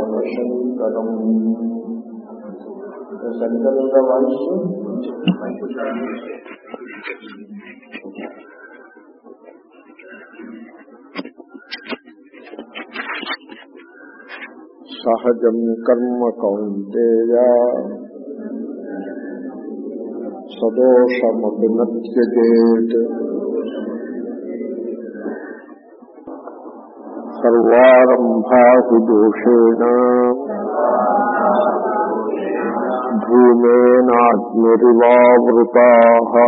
లోకశంకరం శంకరుల వాయిస్ సహజం కర్మ కౌంతేయ సదోషమపి నత్యజేత్ సర్వారంభా హి దోషేణ ధూమేనాగ్నిరివావృతా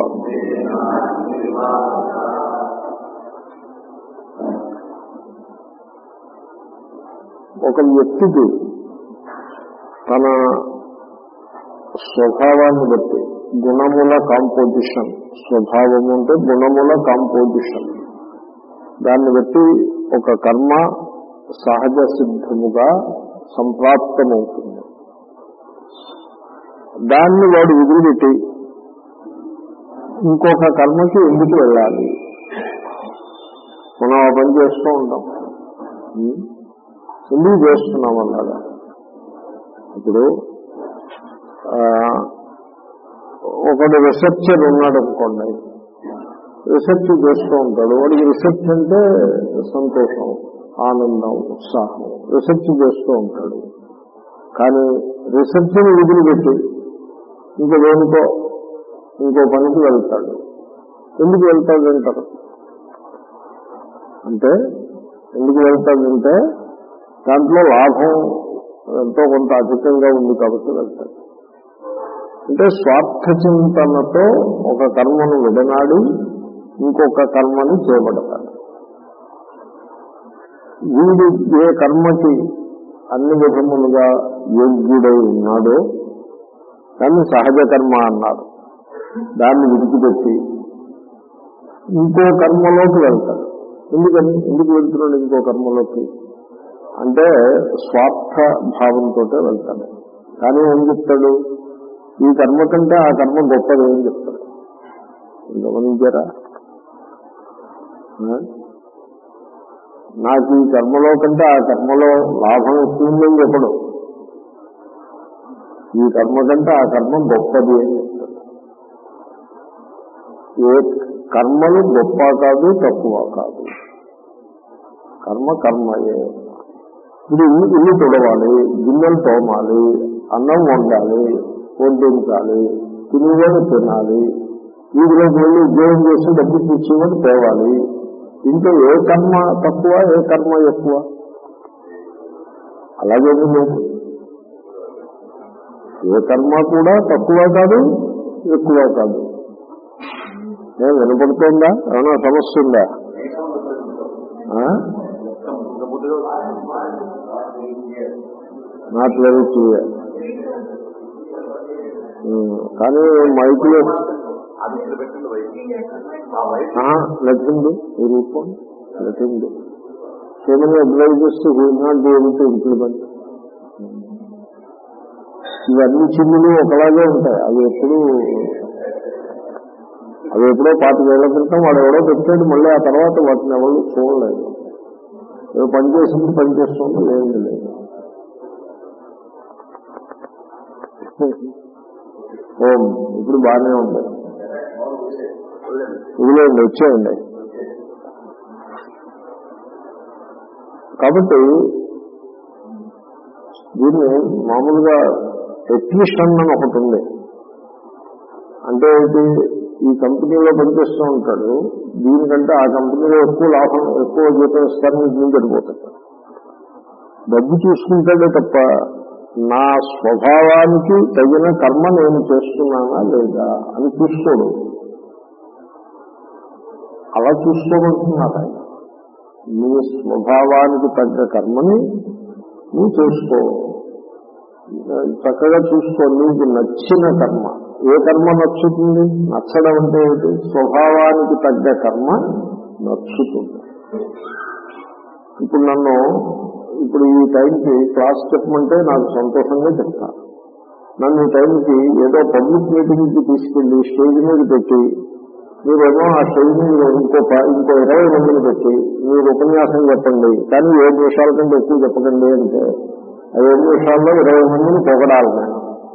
ఒక వ్యక్తికి తన స్వభావాన్ని బట్టి గుణముల కాంపోజిషన్ స్వభావము అంటే గుణముల కాంపోజిషన్ దాన్ని బట్టి ఒక కర్మ సహజ సిద్ధముగా సంప్రాప్తమవుతుంది దాన్ని వాడు వదిలిపెట్టి ఇంకొక కర్మకి ఎందుకు వెళ్ళాలి మనం ఆ పని చేస్తూ ఉంటాం ఉం? ఎందుకు చేస్తున్నాం అన్నదా ఇప్పుడు ఆ, ఒకడు రీసెర్చర్ ఉన్నాడు అనుకోండి రీసెర్చ్ చేస్తూ ఉంటాడు వాడికి రీసెర్చ్ అంటే సంతోషం ఆనందం ఉత్సాహం రీసెర్చ్ చేస్తూ ఉంటాడు కానీ రీసెర్చ్ని వదిలిపెట్టి ఇంకో దేనికో ఇంకో పనికి వెళ్తాడు ఎందుకు వెళ్తాడంటారు అంటే ఎందుకు వెళ్తాడంటే దాంట్లో లాభం ఎంతో కొంత అధికంగా ఉంది కాబట్టి వెళ్తాడు అంటే స్వార్థ చింతనతో ఒక కర్మను విడనాడి ఇంకొక కర్మని చేపడతాడు వీడు ఏ కర్మకి అన్ని విధములుగా యోగ్యుడై ఉన్నాడో దాన్ని సహజ కర్మ అన్నారు దాన్ని విడిచిపెట్టి ఇంకో కర్మలోకి వెళ్తాడు ఎందుకని ఎందుకు వెళ్తున్నాడు ఇంకో కర్మలోకి అంటే స్వార్థ భావంతో వెళ్తాడు కానీ ఏం చెప్తాడు ఈ కర్మ కంటే ఆ కర్మ గొప్పది ఏం చెప్తాడు గమనించారా ఆ? నాకు ఈ కర్మలో కంటే ఆ కర్మలో లాభం ఎక్కువ చెప్పడు ఈ కర్మ కంటే ఆ కర్మ గొప్పది అని చెప్తాడు ఏ కర్మలు గొప్ప కాదు తక్కువ కాదు కర్మ కర్మయే ఇప్పుడు ఇల్లు ఇల్లు తొడవాలి గిన్నెలు తోమాలి అన్నం వండాలి వడ్డించాలి తినేవాడు తినాలి వీధిలోకి వెళ్ళి ఉద్యోగం చేసి డబ్బు తెచ్చేవాడు తేవాలి ఇంట్లో ఏ కర్మ తక్కువ ఏ కర్మ ఎక్కువ అలాగే లేదు ఏ కర్మ కూడా తక్కువ కాదు ఎక్కువ కాదు ఏం వినపడుతోందా ఏమైనా సమస్య ఉందా నాట్ వెరీ క్లియర్ కానీ మైక్లో లెట్టింది ఈ రూపం లెట్టింది so many advises will not be able to implement ఇవన్నీ చిల్లులు ఒకలాగే ఉంటాయి అవి ఎప్పుడు అవి ఎప్పుడో పాతికేళ్ల క్రితం వాడు ఎవడో పెట్టాడు మళ్ళీ ఆ తర్వాత వాటిని ఎవరు చూడలేదు ఏదో పని చేసింది పని చేస్తుంది లేదు లేదు ఓం ఇప్పుడు బాగానే ఉంది వదిలేయండి వచ్చేయండి కాబట్టి దీన్ని మామూలుగా ఎట్రిషన్ అని ఒకటి ఉంది అంటే ఏంటి ఈ కంపెనీలో పనిచేస్తూ ఉంటాడు దీనికంటే ఆ కంపెనీలో ఎక్కువ లాభం ఎక్కువ జీతం ఇస్తారని దీనికి వెళ్ళిపోతాడు డబ్బు చూసుకుంటాడే తప్ప నా స్వభావానికి తగిన కర్మ నేను చేస్తున్నానా లేదా అని చూసుకోడు అలా చూసుకోమంటున్నారు ఆయన నీ స్వభావానికి తగ్గ కర్మని నువ్వు చేసుకో చక్కగా చూసుకో నీకు నచ్చిన కర్మ ఏ కర్మ నచ్చుతుంది నచ్చడం అంటే ఏంటి స్వభావానికి తగ్గ కర్మ నచ్చుతుంది ఇప్పుడు నన్ను ఇప్పుడు ఈ టైంకి క్లాస్ చెప్పమంటే నాకు సంతోషంగా చెప్తాను నన్ను ఈ టైంకి ఏదో పబ్లిక్ మీటింగ్కి తీసుకెళ్లి స్టేజ్ మీద పెట్టి మీరేమో ఆ స్టేజ్ మీద ఇంకో ప- ఇంకో ఇరవై మందిని పెట్టి మీరు ఉపన్యాసం చెప్పండి కానీ ఏడు నిమిషాల కంటే ఎక్కువ చెప్పకండి అంటే ఐదు నిమిషాల్లో ఇరవై మందిని పొగడాలి నేను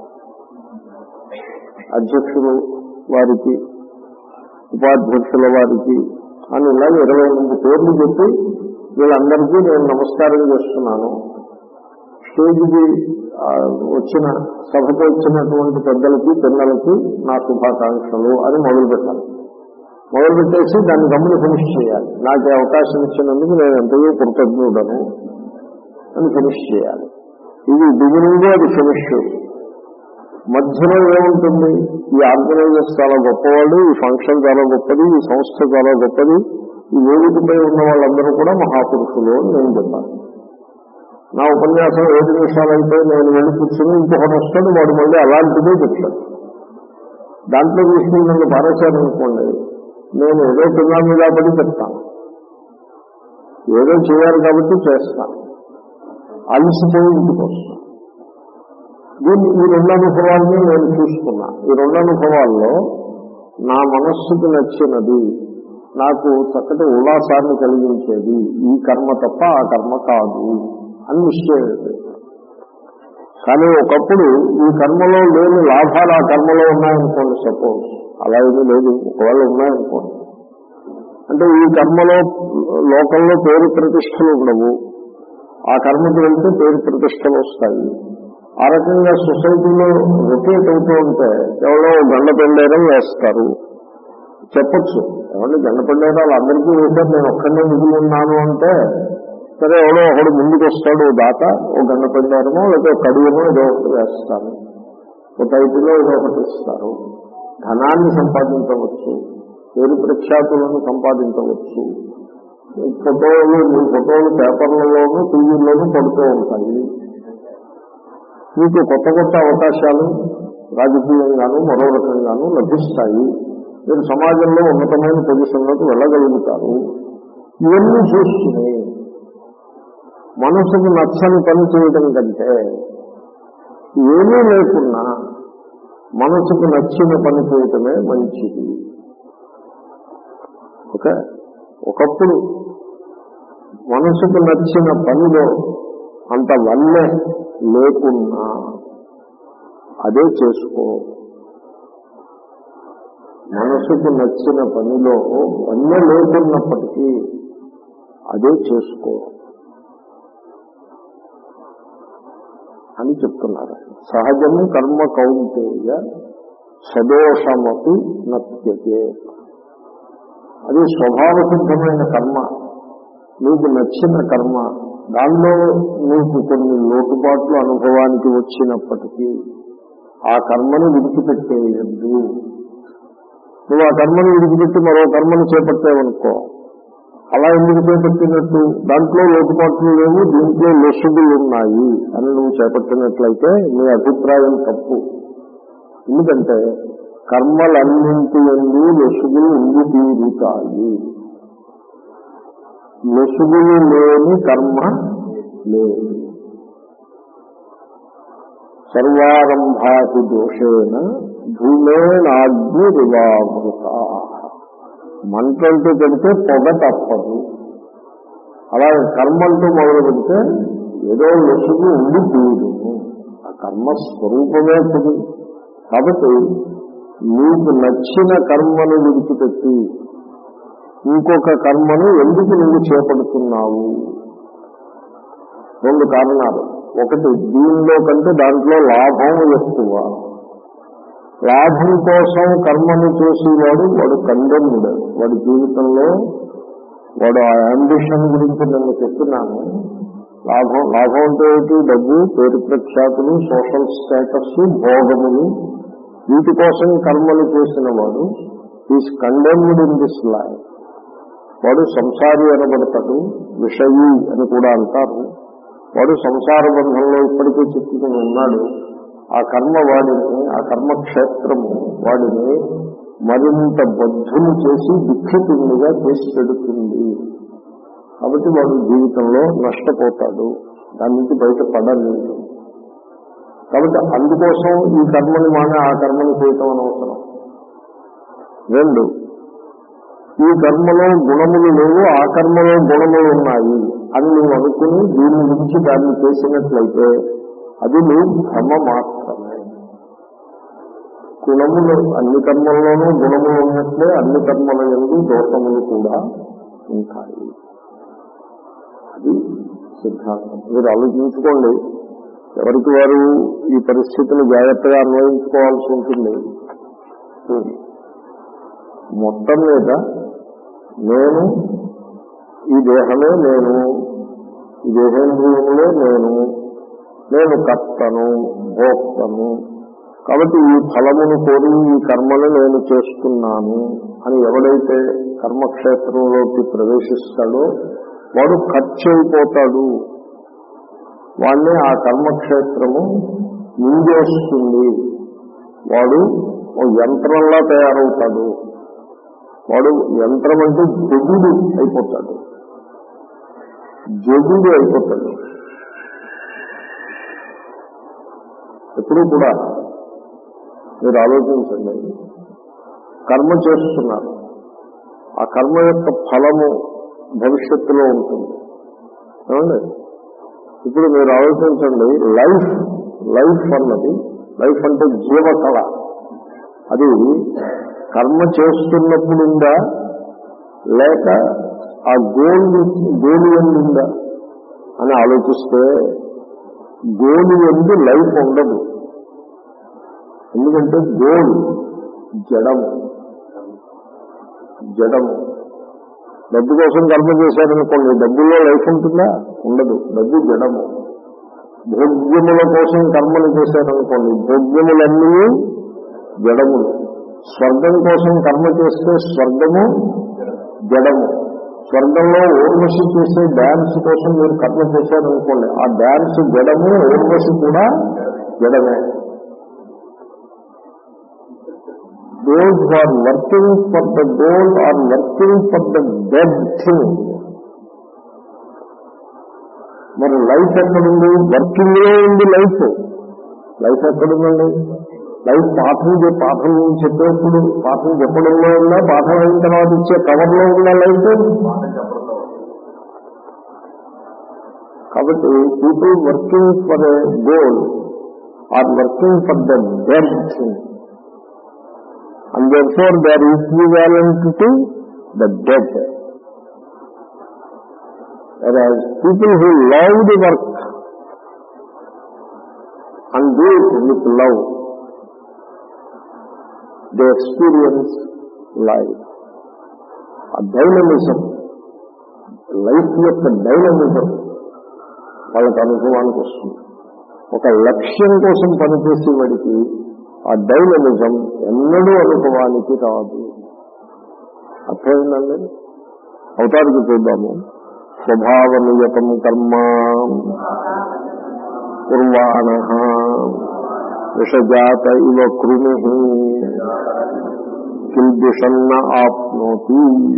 అధ్యక్షులు వారికి ఉపాధ్యక్షుల వారికి అని ఇలాగ ఇరవై మంది పేర్లు చెప్పి వీళ్ళందరికీ నేను నమస్కారం చేస్తున్నాను స్టేజ్కి ఆ, వచ్చిన సభకు వచ్చినటువంటి పెద్దలకి పిల్లలకి నా శుభాకాంక్షలు అని మొదలు పెట్టాలి మొదలు పెట్టేసి దాన్ని గమ్ముని ఫినిష్ చేయాలి నాకు ఈ అవకాశం ఇచ్చినందుకు నేను ఎంతయో కృతజ్ఞుడను అని ఫినిష్ చేయాలి ఇది బిగినింగ్ అది ఫినిష్ మధ్యలో ఏముంటుంది ఈ ఆర్గనైజర్స్ చాలా గొప్పవాళ్ళు ఈ ఫంక్షన్ చాలా గొప్పది ఈ సంస్థ చాలా గొప్పది ఈ వేదికపై ఉన్న వాళ్ళందరూ కూడా మహాపురుషులు అని నేను చెప్పాను నా ఉపన్యాసం ఏడు నిమిషాలు అయితే నేను వెళ్ళి కూర్చుని ఇంకొకటి వస్తాడు వాడు మళ్ళీ అలాంటిదే చెప్తాడు దాంట్లో తీసుకుని నన్ను పారేశారనుకోండి నేను ఏదో తిన్నాను కాబట్టి చెప్తాను ఏదో చేయాలి కాబట్టి చేస్తాను అలసిపోయి ఇంటికి వస్తాను దీన్ని ఈ రెండు అనుభవాల్ని నేను చూసుకున్నా ఈ రెండు అనుభవాల్లో నా మనస్సుకు నచ్చినది నాకు చక్కటి ఉల్లాసాన్ని కలిగించేది ఈ కర్మ తప్ప ఆ కర్మ కాదు అని నిశ్చయం కానీ ఒకప్పుడు ఈ కర్మలో లేని లాభాలు ఆ కర్మలో ఉన్నాయనుకోండి సపోజ్ అలా ఏమీ లేదు ఒకవేళ ఉన్నాయనుకోండి అంటే ఈ కర్మలో లోకంలో పేరు ప్రతిష్టలు ఉండవు ఆ కర్మకి వెళ్తే పేరు ప్రతిష్టలు వస్తాయి ఆ రకంగా సొసైటీలో రొటేట్ అవుతూ ఉంటే ఎవరో గండ పెండేరం వేస్తారు చెప్పొచ్చు ఏమంటే గండ పెండేరాలు అందరికీ వేశారు నేను ఒక్కడే మిగిలి ఉన్నాను అంటే సరే ఎవడో ఒకడు ముందుకు వస్తాడు ఓ దాత ఓ గండ పెండారమో లేకపోతే ఒక కడియమో ఏదో ఒకటి వేస్తారు ఒక టైపులో ఏదో ఒకటి ఇస్తారు ధనాన్ని సంపాదించవచ్చు పేరు ప్రఖ్యాతులను సంపాదించవచ్చు ఫోటోలు మీ ఫోటోలు పేపర్లలోనూ టీవీల్లోనూ పడుతూ ఉంటాయి మీకు కొత్త కొత్త అవకాశాలు రాజకీయంగాను మరో రకంగాను లభిస్తాయి మీరు సమాజంలో ఉన్నతమైన పొజిషన్లోకి వెళ్ళగలుగుతారు ఇవన్నీ చూసుకుని మనసుకు నచ్చని పని చేయడం కంటే ఏమీ లేకున్నా మనసుకు నచ్చిన పని చేయటమే మంచిది ఓకే ఒకప్పుడు మనసుకు నచ్చిన పనిలో అంత వల్లే లేకున్నా అదే చేసుకో మనసుకు నచ్చిన పనిలో వల్లే లేకున్నప్పటికీ అదే చేసుకో అని చెప్తున్నారు సహజము కర్మ కౌంటేయ సదోషమపి నత్యతే అది స్వభావ సిద్ధమైన కర్మ నీకు నచ్చిన కర్మ దానిలో నీకు కొన్ని లోటుపాట్లు అనుభవానికి వచ్చినప్పటికీ ఆ కర్మను విడిచిపెట్టేయద్దు నువ్వు ఆ కర్మను విడిచిపెట్టి మరో కర్మను చేపట్టావనుకో అలా ఎందుకు చేపట్టినట్టు దాంట్లో లోటుపాట్లు లేవు దీంట్లో లొసుగులు ఉన్నాయి అని నువ్వు చేపట్టినట్లయితే నీ అభిప్రాయం తప్పు ఎందుకంటే కర్మలన్నింటి ఎందు లొసుగులు ఉండి తీరుతాయి లొసుగులు లేని కర్మ లేదు సర్వారంభాతి దోషేన భూమేనాగ్ని రివామృత మంటంటూ పెడితే పొగ తప్పదు అలాగే కర్మంటూ మొదలు పెడితే ఏదో లొసుగు ఉండి తీరు ఆ కర్మ స్వరూపమే పొడి కాబట్టి నీకు నచ్చిన కర్మను విడిచిపెట్టి ఇంకొక కర్మను ఎందుకు నువ్వు చేపడుతున్నావు రెండు కారణాలు ఒకటి దీనిలో కంటే దాంట్లో లాభం ఎక్కువ లాభం కోసం కర్మను చేసేవాడు వాడు కండెమ్డ్ వాడి జీవితంలో వాడు ఆ అంబిషన్ గురించి నేను చెప్తున్నాను లాభం లాభం అంటే ఏంటి డబ్బు పేరు ప్రఖ్యాతులు సోషల్ స్టేటస్ భోగములు వీటి కోసం కర్మలు చేసిన వాడు is condemned in this life వాడు సంసారి అనబడతాడు విషయీ అని కూడా అంటారు వాడు సంసార బంధంలో ఇప్పటికే చిక్కుకుని ఉన్నాడు ఆ కర్మ వాడిని ఆ కర్మక్షేత్రము వాడిని మరింత బద్ధులు చేసి దుఃఖితునిగా చేసి పెడుతుంది కాబట్టి వాడు జీవితంలో నష్టపోతాడు దాని నుంచి బయటపడలేదు కాబట్టి అందుకోసం ఈ కర్మని మానే ఆ కర్మని చేయటం అనవసరం రెండు ఈ కర్మలో గుణములు లేవు ఆ కర్మలో గుణములు ఉన్నాయి అని నువ్వు అనుకుని దీని గురించి దాన్ని చేసినట్లయితే అది నువ్వు భ్రమ మాత్రమే గుణములు అన్ని కర్మల్లోనూ గుణములు ఉన్నట్లే అన్ని కర్మల ఎందు దోషములు కూడా ఉంటాయి అది సిద్ధాంతం మీరు ఆలోచించుకోండి ఎవరికి వారు ఈ పరిస్థితిని జాగ్రత్తగా అన్వయించుకోవాల్సి ఉంటుంది మొత్తం మీద నేను ఈ దేహమే నేను ఈ దేహేంద్రియములే నేను నేను కర్తను భోక్తను కాబట్టి ఈ ఫలమును కోరి ఈ కర్మను నేను చేస్తున్నాను అని ఎవడైతే కర్మక్షేత్రంలోకి ప్రవేశిస్తాడో వాడు ఖర్చు అయిపోతాడు వాడిని ఆ కర్మక్షేత్రము మింగేస్తుంది వాడు ఓ యంత్రంలా తయారవుతాడు వాడు యంత్రం అంటే జగుడు అయిపోతాడు జగుడు అయిపోతాడు ఎప్పుడూ కూడా మీరు ఆలోచించండి కర్మ చేస్తున్నారు ఆ కర్మ యొక్క ఫలము భవిష్యత్తులో ఉంటుంది ఏమండి ఇప్పుడు మీరు ఆలోచించండి లైఫ్ లైఫ్ అన్నది లైఫ్ అంటే జీవకళ అది కర్మ చేస్తున్నప్పుడుందా లేక ఆ గోల్ గోలు ఉందా అని ఆలోచిస్తే గోలు ఎందు లైఫ్ ఉండదు ఎందుకంటే గోల్ జడము జడము డబ్బు కోసం కర్మ చేశారనుకోండి డబ్బుల్లో లైఫ్ ఉంటుందా ఉండదు డబ్బు జడము భోగ్యముల కోసం కర్మలు చేశారనుకోండి భోగ్యములన్నీ జడములు స్వర్గం కోసం కర్మ చేస్తే స్వర్గము జడము స్వర్గంలో ఊర్వశి చేసే డ్యాన్స్ కోసం మీరు కర్మ చేశారనుకోండి ఆ డ్యాన్స్ జడము ఊర్వశి కూడా జడమే those who are working for the goal are working for the dead thing. మరి లైఫ్ ఎక్కడుంది వర్కింగ్ లో ఉంది లైఫ్ లైఫ్ ఎక్కడుందండి లైఫ్ పాఠం చెప్- పాఠం చెప్పేప్పుడు పాఠం చెప్పడంలో ఉందా పాఠం అయిన తర్వాత ఇచ్చే కవర్లో ఉందా లైఫ్ కాబట్టి people working for a goal or working for the dead thing and therefore they are equivalent to the dead. Whereas people who love the work and do it with love, they experience life. A dynamism, life యొక్క dynamism వాళ్ళకి అనుభవానికి వస్తుంది ఒక లక్ష్యం కోసం పనిచేసే వాడికి ఆ డైనమిజం ఎన్నడూ అనుభవానికి రాదు అర్థమైందండి అవతారికి చూద్దాము స్వభావనియతం కర్మ కుర్వాణ విషజాత ఇవ కృమి కిల్బిషన్న ఆప్నోతి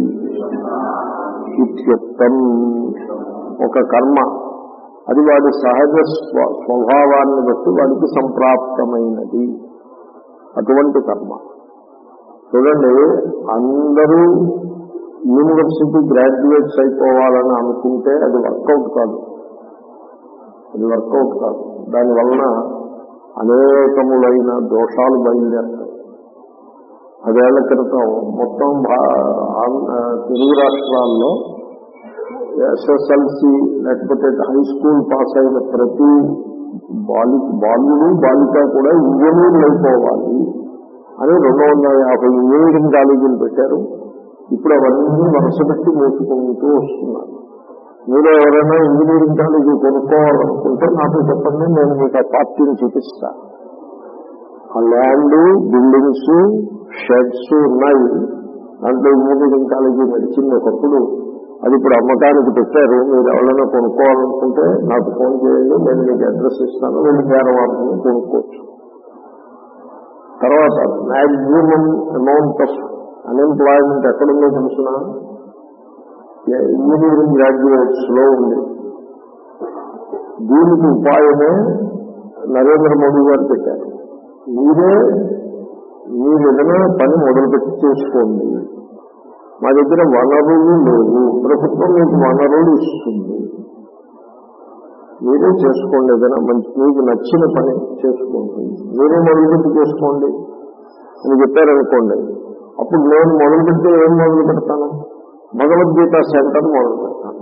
ఇత్యుక్తం ఒక కర్మ అది వాడి సహజ స్వ- స్వభావాన్ని బట్టి వాడికి సంప్రాప్తమైనది అటువంటి కర్మ చూడండి అందరూ యూనివర్సిటీ గ్రాడ్యుయేట్స్ అయిపోవాలని అనుకుంటే అది వర్కౌట్ కాదు అది వర్కౌట్ కాదు దానివలన అనేకములైన దోషాలు బయలుదేరుతాయి పదేళ్ల క్రితం మొత్తం భా- ఆంధ్ర- తెలుగు రాష్ట్రాల్లో ఎస్ఎస్ఎల్సి లేకపోతే హై స్కూల్ పాస్ అయిన ప్రతి బాలి బాలుడు బాలిక కూడా ఇంజనీర్లు అయిపోవాలి అని రెండు వందల యాభై ఇంజనీరింగ్ కాలేజీలు పెట్టారు ఇప్పుడు అవన్నీ వరుస పెట్టి మోసుకుంటూ వస్తున్నారు మీరు ఎవరైనా ఇంజనీరింగ్ కాలేజీ కొనుక్కోవాలనుకుంటే నాకు చెప్పండి నేను మీకు ఆ పార్టీని చూపిస్తా ఆ ల్యాండ్ బిల్డింగ్స్ షెడ్స్ ఉన్నాయి దాంట్లో ఇంజనీరింగ్ కాలేజీ నడిచింది ఒకప్పుడు అది ఇప్పుడు అమ్మకానికి పెట్టారు మీరు ఎవరైనా కొనుక్కోవాలనుకుంటే నాకు ఫోన్ చేయండి నేను మీకు అడ్రస్ ఇస్తాను వెళ్ళి వారిని కొనుక్కోవచ్చు తర్వాత మ్యాక్సిమం అమౌంట్ ఆఫ్ అన్ఎంప్లాయ్మెంట్ ఎక్కడుందో తెలుసిన ఇంజనీరింగ్ గ్రాడ్యుయేట్స్ లో ఉంది దీనికి ఉపాయమే నరేంద్ర మోడీ గారు పెట్టారు మీరే మీరు ఏదైనా పని మొదలుపెట్టి చేసుకోండి మా దగ్గర వనరులు లేవు ప్రభుత్వం మీకు వనరులు ఇస్తుంది మీరే చేసుకోండి ఏదైనా మంచి మీకు నచ్చిన పని చేసుకోండి మీరే మొదలుపెట్టి చేసుకోండి అని చెప్పారనుకోండి అప్పుడు నేను మొదలు పెడితే ఏం మొదలు పెడతాను భగవద్గీత సెంటర్ మొదలు పెడతాను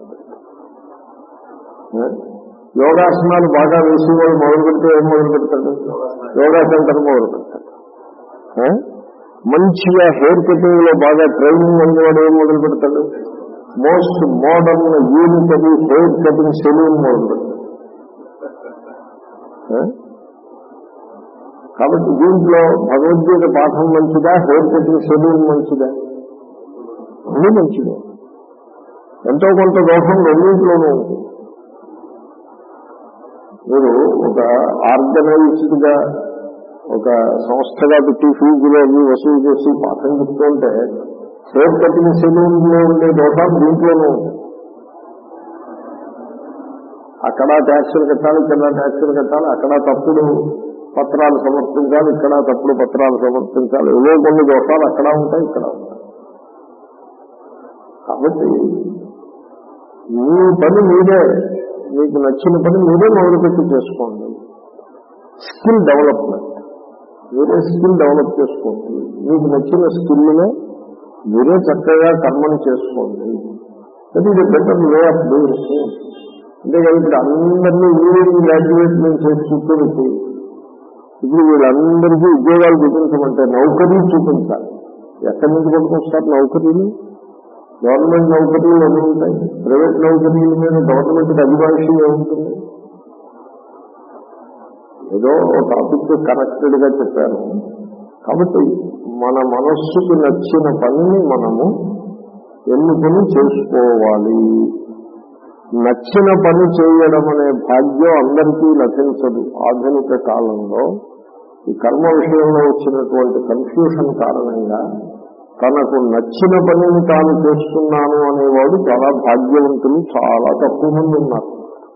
ఏ? యోగాసనాలు బాగా వేసి వాళ్ళు మొదలు పెడితే ఏం మొదలు పెడతాడు యోగా సెంటర్ మొదలు పెడతాడు ఏ? మంచిగా హెయిర్ కటింగ్ లో బాగా ట్రైనింగ్ అనేవాడు ఏం మొదలు పెడతాడు most modern unitary hair cutting saloon మొదలు పెడతాడు ఏ? కాబట్టి దీంట్లో భగవద్గీత పాఠం మంచిదా హెయిర్ కటింగ్ సెలూన్ మంచిదా అన్నీ మంచిదే ఎంతో కొంత దోషం రెండింటిలోనూ ఉంటుంది మీరు ఒక ఆర్గనైజ్డ్ గా ఒక సంస్థగా పెట్టి ఫీజులు అవి వసూలు చేసి పాఠం చెప్తుంటే హెయిర్ కటింగ్ సెలూన్ లో ఉండే దోషాలు దీంట్లోనూ ఉంటాయి అక్కడ ట్యాక్సులు కట్టాలి ఇక్కడ ట్యాక్సులు కట్టాలి అక్కడ తప్పుడు పత్రాలు సమర్పించాలి ఇక్కడ తప్పుడు పత్రాలు సమర్పించాలి ఏవో కొన్ని దోషాలు అక్కడ ఉంటాయి ఇక్కడ ఉంటాయి కాబట్టి మీ పని మీరే మీకు నచ్చిన పని మీరే మొదలుపెట్టి చేసుకోండి స్కిల్ డెవలప్మెంట్ మీరే స్కిల్ డెవలప్ చేసుకోండి మీకు నచ్చిన స్కిల్నే మీరే చక్కగా కర్మని చేసుకోండి that is better way of doing అంతేకాదు ఇప్పుడు అందరినీ ఇంజనీరింగ్ గ్రాడ్యుయేట్ నుంచి చేసి కూర్చోబెట్టి ఇప్పుడు వీళ్ళందరికీ ఉద్యోగాలు చూపించమంటే నౌకరీ చూపించాలి ఎక్కడి నుంచి పట్టుకొస్తారు నౌకరీలు గవర్నమెంట్ నౌకరీలు ఎన్ని ఉంటాయి ప్రైవేట్ నౌకరీల మీద గవర్నమెంట్ అభిభాష ఏముంటుంది ఏదో టాపిక్ కనెక్టెడ్ గా చెప్పాను కాబట్టి మన మనస్సుకి నచ్చిన పనిని మనము ఎన్నుకొని చేసుకోవాలి నచ్చిన పని చేయడం అనే భాగ్యం అందరికీ లభించదు ఆధునిక కాలంలో ఈ కర్మ విషయంలో వచ్చినటువంటి కన్ఫ్యూషన్ కారణంగా తనకు నచ్చిన పనిని తాను చేస్తున్నాను అనేవాడు చాలా భాగ్యవంతులు చాలా తక్కువ మంది ఉన్నారు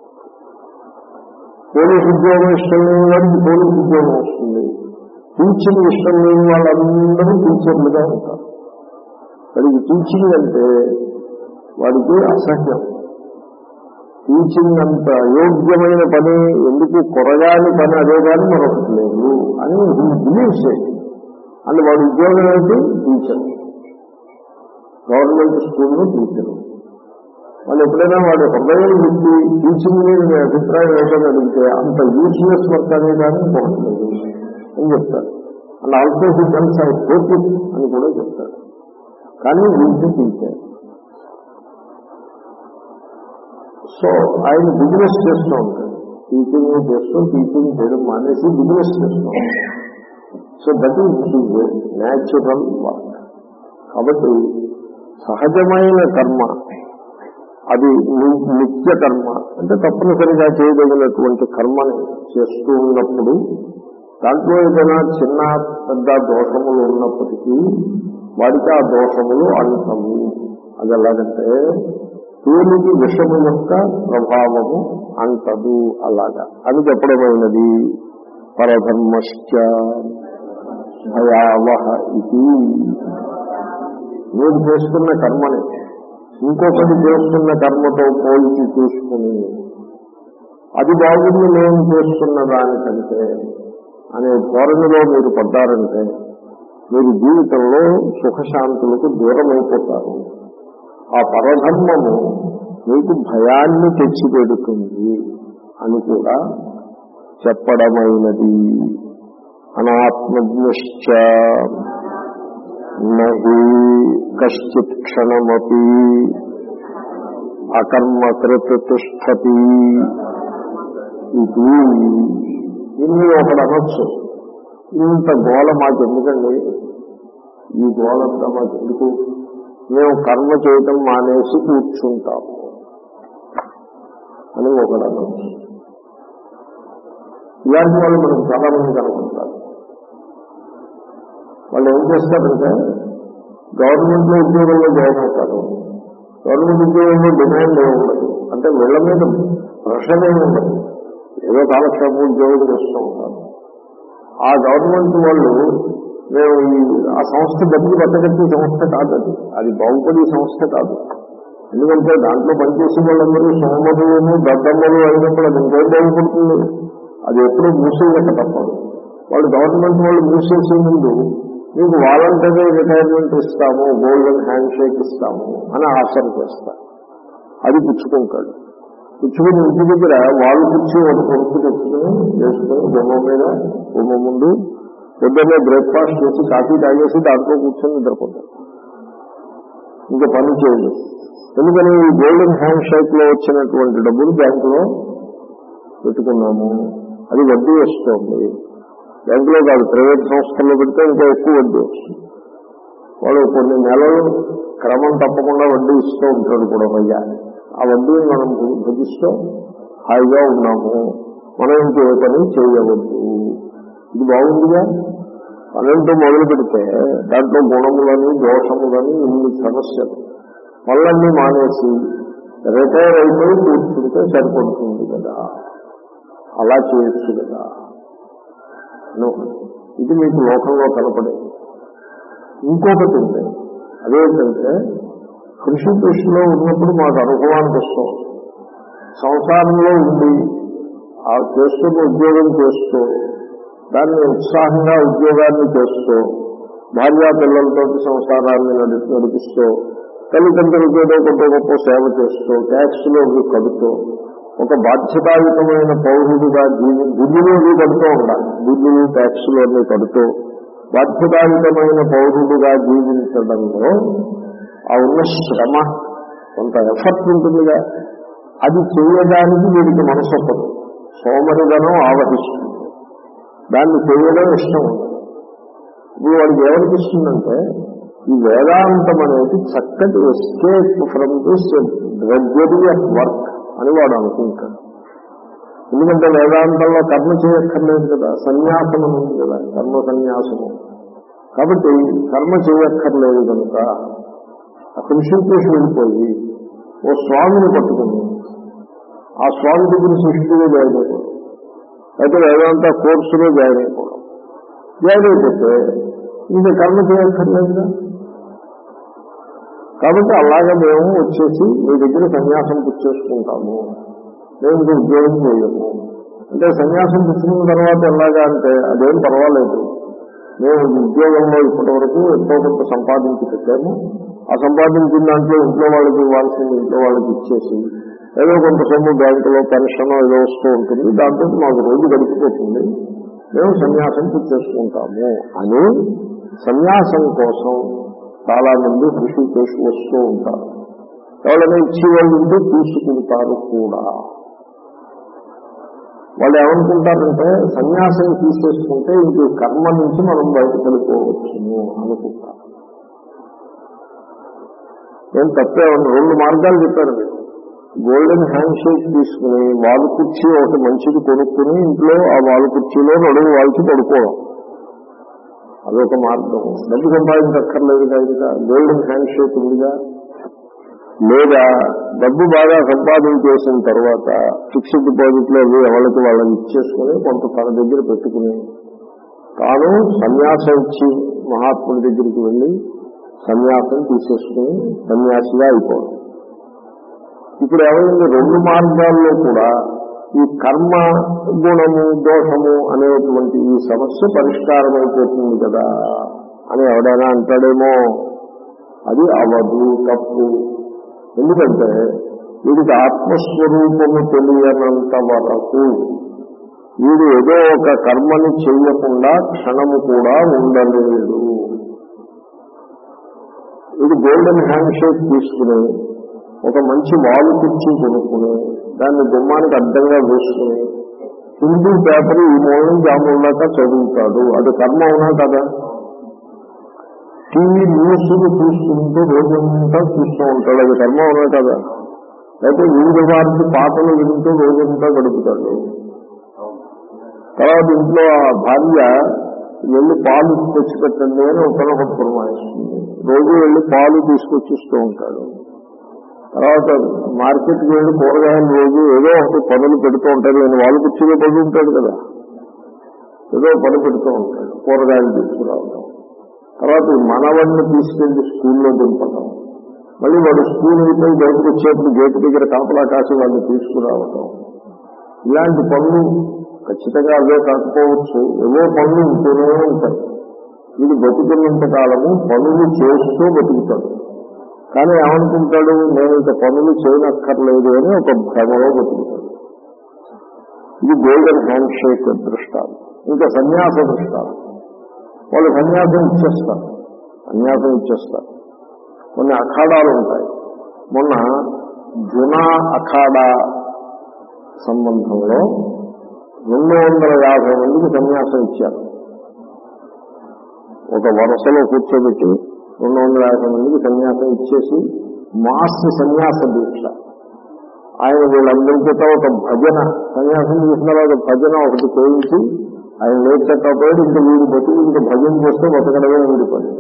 పోలీస్ ఉద్యోగం ఇష్టం లేని వాడికి పోలీస్ ఉద్యోగం వస్తుంది టీచింగ్ ఇష్టం లేని వాళ్ళందరూ టీచర్లుగా ఉంటారు వాడికి టీచింగ్ అంటే వాడికి అసహ్యం టీచింగ్ అంత యోగ్యమైన పని ఎందుకు కొరగాని పని అదే కానీ మరొకటి లేదు అని బిలీవ్స్ అని వాడి ఉద్యోగం ఏంటి టీచర్ గవర్నమెంట్ స్కూల్లో టీచర్ వాళ్ళు ఎప్పుడైనా వాడి హృదయం పెట్టి టీచింగ్ మీద మీ అభిప్రాయం ఏంటని అడిగితే అంత యూస్లెస్ వర్క్ అనే కానీ ఇంకొకటి లేదు అని చెప్తారు and also he cons I hope అని కూడా చెప్తారు కానీ వీటి టీచర్ సో ఆయన బిజినెస్ చేస్తూ ఉంటాడు టీచింగ్ చేస్తూ టీచింగ్ చేయడం మానేసి బిజినెస్ చేస్తూ ఉంటాడు so that is his natural work కాబట్టి సహజమైన కర్మ అది ని- నిత్య కర్మ అంటే తప్పనిసరిగా చేయదగినటువంటి కర్మని చేస్తూ ఉన్నప్పుడు దాంట్లో ఏదైనా చిన్న పెద్ద దోషములు ఉన్నప్పటికీ వాడికి ఆ దోషములు అంటము అది ఎలాగంటే తేలికి విషము యొక్క ప్రభావము అంటదు అలాగా అని చెప్పడమైనది పరధర్మశ్చ భయావహ ఇది మీరు చేస్తున్న కర్మని ఇంకొకటి చేస్తున్న కర్మతో పోల్చి చూసుకుని అది బాగుంది నేను చేస్తున్న దానికంటే అనే ధోరణిలో మీరు పడ్డారంటే మీరు జీవితంలో సుఖశాంతులకు దూరం అయిపోతారు ఆ పరధర్మము మీకు భయాన్ని తెచ్చిపెడుతుంది అని కూడా చెప్పడమైనది అనాత్మజ్ఞశ్చ నహి కశ్చిత్ క్షణమపి అకర్మకృత తిష్టతి ఇది ఇన్ని ఒకడు అనొచ్చు ఇంత గోల మాకు ఎందుకండి ఈ గోలంతా మాకు ఎందుకు మేము కర్మ చేయటం మానేసి కూర్చుంటాము అని ఒకడు అనొచ్చు ఇలాంటి వాళ్ళు మనకు చాలా మంది కనుకుంటారు వాళ్ళు ఏం చేస్తారంటే గవర్నమెంట్ లో ఉద్యోగంలో జాయిన్ అవుతారు గవర్నమెంట్ ఉద్యోగంలో డిమాండ్ ఏమి ఉండదు అంటే వీళ్ళ మీద ప్రెషర్ ఏమి ఉండదు ఏదో కాలక్షేపం ఉద్యోగం చేస్తూ ఉంటారు ఆ గవర్నమెంట్ వాళ్ళు మేము ఈ ఆ సంస్థ బతికి బతకట్టి సంస్థ కాదు అది అది బాగుపడే సంస్థ కాదు ఎందుకంటే దాంట్లో పనిచేసే వాళ్ళందరూ సోమరులను దద్దమ్మలు అయినప్పుడు అది ఇంకేం బాగుపడుతుంది అది ఎప్పుడూ మూసేయక తప్పదు వాళ్ళు గవర్నమెంట్ వాళ్ళు మూసేసే ముందు మీకు వాలంటరీ రిటైర్మెంట్ ఇస్తాము గోల్డెన్ హ్యాండ్ షేక్ ఇస్తాము అని ఆఫర్ చేస్తారు అది పుచ్చుకుంటాడు పుచ్చుకుని ఇంటి దగ్గర వాళ్ళు కూర్చి ఒక కొడుకు తెచ్చుకుని వేసుకుని బొమ్మ మీద బొమ్మ ముందు పొద్దున్నే బ్రేక్ఫాస్ట్ చేసి కాఫీ తాగేసి దాంట్లో కూర్చొని నిద్రపోతాడు ఇంకా పని చేయదు ఎందుకని ఈ గోల్డెన్ హ్యాండ్ షేక్ లో వచ్చినటువంటి డబ్బులు బ్యాంకులో పెట్టుకున్నాము అది వడ్డీ వస్తుంది బ్యాంకులో కాదు ప్రైవేట్ సంస్థల్లో పెడితే ఇంకా ఎక్కువ వడ్డీ వస్తుంది వాడు కొన్ని నెలలు క్రమం తప్పకుండా వడ్డీ ఇస్తూ ఉంటాడు కూడా పైగా ఆ వడ్డీని మనం భుజిస్తూ హాయిగా ఉన్నాము మనం ఇంకే పని చేయవద్దు ఇది బాగుందిగా పన్నెండు మొదలు పెడితే దాంట్లో గుణములని దోషములని ఇన్ని సమస్యలు మళ్ళీ మానేసి రిటైర్ అయిపోయి కూర్చుంటే సరిపడుతుంది కదా అలా చేయొచ్చు కదా నో. ఇది మీకు లోకంలో కనపడేది ఇంకొకటి ఉంది అదేంటంటే కృషికృషిలో ఉన్నప్పుడు మాకు అనుభవానికి వస్తాం సంసారంలో ఉండి ఆ చేస్తున్న ఉద్యోగం చేస్తూ దాన్ని ఉత్సాహంగా ఉద్యోగాన్ని చేస్తూ భార్యా పిల్లలతో సంసారాన్ని నడి నడిపిస్తూ తల్లిదండ్రులకు ఏదో కొంత గొప్ప సేవ చేస్తూ ట్యాక్స్లో కడుతూ ఒక బాధ్యతాయుతమైన పౌరుడిగా జీవి బిల్లులు కడుతూ ఉండాలి బిల్లులు ట్యాక్స్లు అన్ని కడుతూ బాధ్యతాయుతమైన పౌరుడిగా జీవించడంలో ఆ ఉన్న శ్రమ కొంత ఎఫర్ట్ ఉంటుందిగా అది చేయడానికి వీడికి మనసు ఒప్పదు సోమరిధనం ఆవహిస్తుంది దాన్ని చేయడం ఇష్టం ఉండదు ఇప్పుడు వాడికి ఏమనిపిస్తుందంటే ఈ వేదాంతం అనేది చక్కటి escape from this regularity of work అని వాడు అనుకుంటాడు ఎందుకంటే వేదాంతంలో కర్మ చేయక్కర్లేదు కదా సన్యాసం అని ఉంది కదా కర్మ సన్యాసము కాబట్టి కర్మ చేయక్కర్లేదు కనుక ఆ కృషికేసి వెళ్ళిపోయి ఓ స్వామిని పట్టుకుంది ఆ స్వామి దగ్గర సృష్టిలో జాయిన్ అయిపోవడం అయితే వేదాంత కోర్సులో జాయిన్ అయిపోవడం జాయిన్ అయిపోతే ఇంకా కర్మ చేయక్కర్లేదుగా కాబట్టి అలాగే మేము వచ్చేసి మీ దగ్గర సన్యాసం పుచ్చేసుకుంటాము మేము ఇంక ఉద్యోగం చేయము అంటే సన్యాసం పుచ్చుకున్న తర్వాత ఎలాగా అంటే అదేం పర్వాలేదు మేము ఉద్యోగంలో ఇప్పటి వరకు ఎంతో కొంత సంపాదించి పెట్టాము ఆ సంపాదించిన దాంట్లో ఇంట్లో వాళ్ళకి ఇవ్వాల్సింది ఇంట్లో వాళ్ళకి ఇచ్చేసి ఏదో కొంత సొమ్ము బ్యాంకులో పెన్షన్ ఏదో వస్తూ ఉంటుంది దాంతో మాకు రోజు గడిచిపోతుంది మేము సన్యాసం పుచ్చేసుకుంటాము అని సన్యాసం కోసం చాలా మంది కృషి చేసి వస్తూ ఉంటారు ఎవరైనా ఇచ్చేవాళ్ళు ఉంటే తీసుకుంటారు కూడా వాళ్ళు ఏమనుకుంటారంటే సన్యాసం తీసేసుకుంటే ఇంక ఈ కర్మ నుంచి మనం బయటకు వెళ్ళిపోవచ్చును అనుకుంటారు నేను తప్పే ఉంది రెండు మార్గాలు చెప్పారు మీరు గోల్డెన్ హ్యాండ్ షేక్ తీసుకుని వాలు కుర్చీ ఒకటి మంచిది కొనుక్కుని ఇంట్లో ఆ వాలు కుర్చీలో నడుము వాల్చి పడుకోవడం అదొక మార్గం డబ్బు సంపాదించక్కర్లేదు ఇంకా గోల్డెన్ హ్యాండ్ షేక్ ఉందిగా లేదా డబ్బు బాగా సంపాదించేసిన తర్వాత ఫిక్స్డ్ డిపాజిట్లో అవి ఎవరికి వాళ్ళని ఇచ్చేసుకుని కొంత తన దగ్గర పెట్టుకుని తాను సన్యాసం ఇచ్చి మహాత్ముడి దగ్గరికి వెళ్ళి సన్యాసం తీసేసుకుని సన్యాసిగా అయిపోవడం ఇప్పుడు ఏమైంది రెండు మార్గాల్లో కూడా ఈ కర్మ గుణము దోషము అనేటువంటి ఈ సమస్య పరిష్కారం అయిపోతుంది కదా అని ఎవడైనా అంటాడేమో అది అవదు తప్పు ఎందుకంటే వీడికి ఆత్మస్వరూపము తెలియనంత వరకు వీడు ఏదో ఒక కర్మని చేయకుండా క్షణము కూడా ఉండలేడు వీడు గోల్డెన్ హ్యాండ్ షేక్ తీసుకుని ఒక మంచి వాలు కుర్చీ కొనుక్కుని దాన్ని గుమ్మానికి అడ్డంగా వేసుకుని హిందూ పేపర్ ఈ మూలం జాముల్లాక చదువుతాడు అది కర్మ అవునా కదా టీవీ న్యూస్ చూసుకుంటూ రోజంతా చూస్తూ ఉంటాడు అది కర్మ అవునా కదా అయితే వివిధ వారికి పాటలు వింటూ రోజంతా గడుపుతాడు తర్వాత ఇంట్లో ఆ భార్య వెళ్ళి పాలు తెచ్చిపెట్టండి అని ఒకనొకటి పురమాయిస్తుంది రోజు వెళ్ళి పాలు తీసుకొచ్చిస్తూ ఉంటాడు తర్వాత మార్కెట్కి వెళ్ళి కూరగాయలు రోజు ఏదో ఒకటి పనులు పెడుతూ ఉంటాడు నేను వాళ్ళు కుర్చీలో పడి ఉంటాడు కదా ఏదో పని పెడుతూ ఉంటాడు కూరగాయలు తీసుకురావడం తర్వాత ఈ మనవడిని తీసుకెళ్లి స్కూల్లో దింపడం మళ్ళీ వాడు స్కూల్ అయిపోయి బయటకు వచ్చేప్పుడు గేటు దగ్గర కాపలా కాసి వాళ్ళు తీసుకురావటం ఇలాంటి పనులు ఖచ్చితంగా అవే కాకపోవచ్చు ఏవో పనులు ఉంటూనే ఉంటాయి వీడు బతుకున్నంత కాలము పనులు చేస్తూ బతుకుతాడు కానీ ఏమనుకుంటాడు నేను ఇంక పనులు చేయనక్కర్లేదు అని ఒక భ్రమలో బతుకుతాడు ఇది గోల్డెన్ హ్యాండ్ షేక్ దృష్టాలు ఇంకా సన్యాస దృష్టాలు వాళ్ళు సన్యాసం ఇచ్చేస్తారు సన్యాసం ఇచ్చేస్తారు కొన్ని అఖాడాలు ఉంటాయి మొన్న జునా అఖాడా సంబంధంలో రెండు వందల యాభై మందికి సన్యాసం ఇచ్చారు ఒక వరుసలో కూర్చోబెట్టి రెండు వందల యాభై మందికి సన్యాసం ఇచ్చేసి మాస్ సన్యాస దీక్ష ఆయన వీళ్ళందరికీ ఒక భజన సన్యాసం చేసిన తర్వాత భజన ఒకటి చేయించి ఆయన లేచకపోయాడు ఇంక వీడు బతుకు ఇంక భజన చేస్తే బతకడమే వీడి పని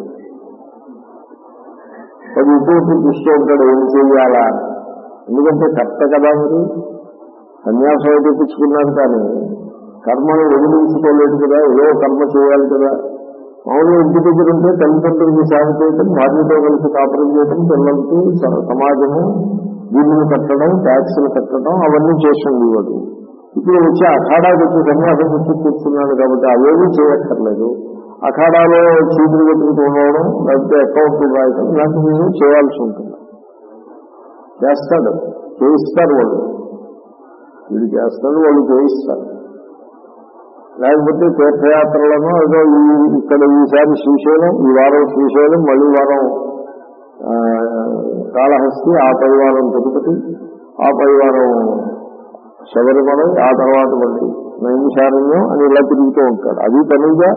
అది ఇటు చూస్తూ ఉంటాడు ఏం చేయాలా ఎందుకంటే కర్త కదా మీరు సన్యాసం అయితే పుచ్చుకున్నారు కానీ కర్మను వదిలించుకోలేదు కదా ఏదో కర్మ చేయాలి కదా మామూలుగా ఇంటి దగ్గర ఉంటే తల్లిదండ్రులకి సేవ చేయటం భార్యతో కలిసి కాపురం చేయటం పిల్లలకి స- సమాజము బిల్లులు కట్టడం ట్యాక్సులు కట్టడం అవన్నీ చేసింది వాడు ఇప్పుడు వచ్చి అఖాడాకి వచ్చి సన్యాసం వచ్చి కూర్చున్నాడు కాబట్టి అవేమీ చేయక్కర్లేదు అఖాడాలో చీపులు పెట్టుకుంటూ ఉండడం లేకపోతే అకౌంట్లు రాయటం ఇలాంటివి చేయాల్సి ఉంటుంది చేస్తాడు చేయిస్తారు వాళ్ళు వీడు చేస్తాడు వాళ్ళు చేయిస్తారు లేకపోతే తీర్థయాత్రలను ఏదో ఈ ఇక్కడ ఈసారి శ్రీశైలం ఈ వారం శ్రీశైలం మళ్ళీ వారం ఆ, కాళహస్తి ఆ పై వారం తిరుపతి ఆ పై వారం శబరిమల ఆ తర్వాత మళ్ళీ నైమిషారణ్యం అని ఇలా తిరుగుతూ ఉంటాడు అది పనిగా